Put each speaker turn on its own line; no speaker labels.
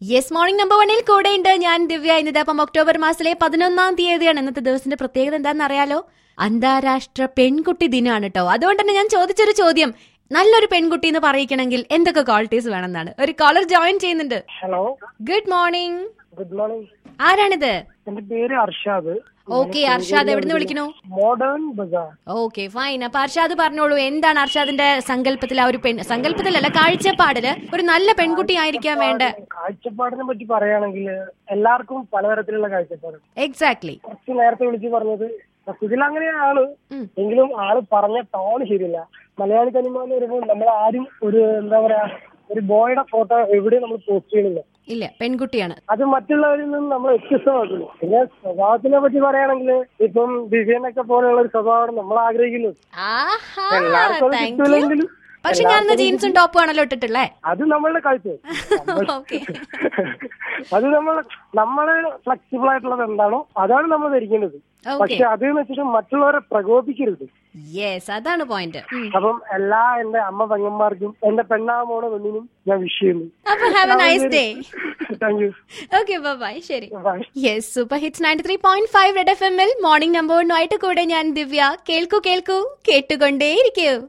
Yes morning number വണ്ണിൽ കൂടെയുണ്ട് ഞാൻ ദിവ്യ ഇന്നത് അപ്പം ഒക്ടോബർ മാസത്തിലെ പതിനൊന്നാം തീയതിയാണ് ഇന്നത്തെ ദിവസത്തിന്റെ പ്രത്യേകത എന്താണെന്ന് അറിയാലോ അന്താരാഷ്ട്ര പെൺകുട്ടി ദിനമാണ് കേട്ടോ അതുകൊണ്ട് തന്നെ ഞാൻ ചോദിച്ചൊരു ചോദ്യം നല്ലൊരു പെൺകുട്ടി എന്ന് പറയിക്കണമെങ്കിൽ എന്തൊക്കെ ക്വാളിറ്റീസ് വേണമെന്നാണ് ഒരു കോളർ ജോയിൻ ചെയ്യുന്നുണ്ട്
hello
good morning
good morning
ആരാണിത്
എന്റെ പേര് അർഷാദ്
ഓക്കെ അർഷാദ് എവിടുന്ന് വിളിക്കണു
മോഡേൺ ബസാർ
ഓക്കെ ഫൈൻ അപ്പൊ അർഷാദ് പറഞ്ഞോളൂ എന്താണ് അർഷാദിന്റെ സങ്കല്പത്തിൽ ആ ഒരു പെൺ സങ്കല്പത്തിലല്ല കാഴ്ചപ്പാടില് ഒരു നല്ല പെൺകുട്ടി ആയിരിക്കാൻ വേണ്ട
കാഴ്ചപ്പാടിനെ പറ്റി പറയുകയാണെങ്കിൽ എല്ലാവർക്കും പലതരത്തിലുള്ള കാഴ്ചപ്പാട്
എക്സാക്ട്ലി
കുറച്ച് നേരത്തെ വിളിച്ച് പറഞ്ഞത് ഇതിൽ അങ്ങനെയാണ്
ഉം.
എങ്കിലും ആള് പറഞ്ഞ ടോൺ ശരിയല്ല മലയാളി തനിമ എന്ന് പറയുമ്പോൾ നമ്മൾ ആരും ഒരു എന്താ പറയാ ഒരു ബോയുടെ ഫോട്ടോ എവിടെയും നമ്മൾ പോസ്റ്റ് ചെയ്യണില്ല
ഇല്ല പെൺകുട്ടിയാണ്
അത് മറ്റുള്ളവരിൽ നിന്ന് നമ്മൾ വ്യത്യസ്തമാക്കുന്നു പിന്നെ സ്വഭാവത്തിനെ പറ്റി പറയുകയാണെങ്കിൽ ഇപ്പം ദിവ്യനൊക്കെ പോലെയുള്ള ഒരു സ്വഭാവമാണ് നമ്മൾ ആഗ്രഹിക്കുന്നത്
ആഹാ
എല്ലാവർക്കും അത്
താങ്ക് യു
കിട്ടൂലെങ്കിലും
പക്ഷെ ഞാൻ ജീൻസും ടോപ്പും ആണല്ലോ ഇട്ടിട്ടുള്ളേ
അത് നമ്മളുടെ കാഴ്ച
ഓക്കെ
അത് നമ്മൾ നമ്മള് ഫ്ലെക്സിബിൾ ആയിട്ടുള്ളത് എന്താണോ അതാണ് നമ്മൾ ധരിക്കേണ്ടത്
ഓക്കെ
പക്ഷെ അത് എന്ന് വെച്ചിട്ട് മറ്റുള്ളവരെ പ്രകോപിക്കരുത്
യെസ് അതാണ് പോയിന്റ്
അപ്പം എല്ലാ എന്റെ അമ്മ പെങ്ങന്മാർക്കും എന്റെ പെണ്ണാമോടെ പെണ്ണിനും ഞാൻ വിഷ് ചെയ്യുന്നു
അപ്പൊ have a nice day
thank you
okay bye ശരി
bye
yes super hits ninety three point five red F എമ്മിൽ മോർണിംഗ് നമ്പർ ആയിട്ട് കൂടെ ഞാൻ ദിവ്യ കേൾക്കൂ കേൾക്കൂ കേട്ടുകൊണ്ടേയിരിക്കൂ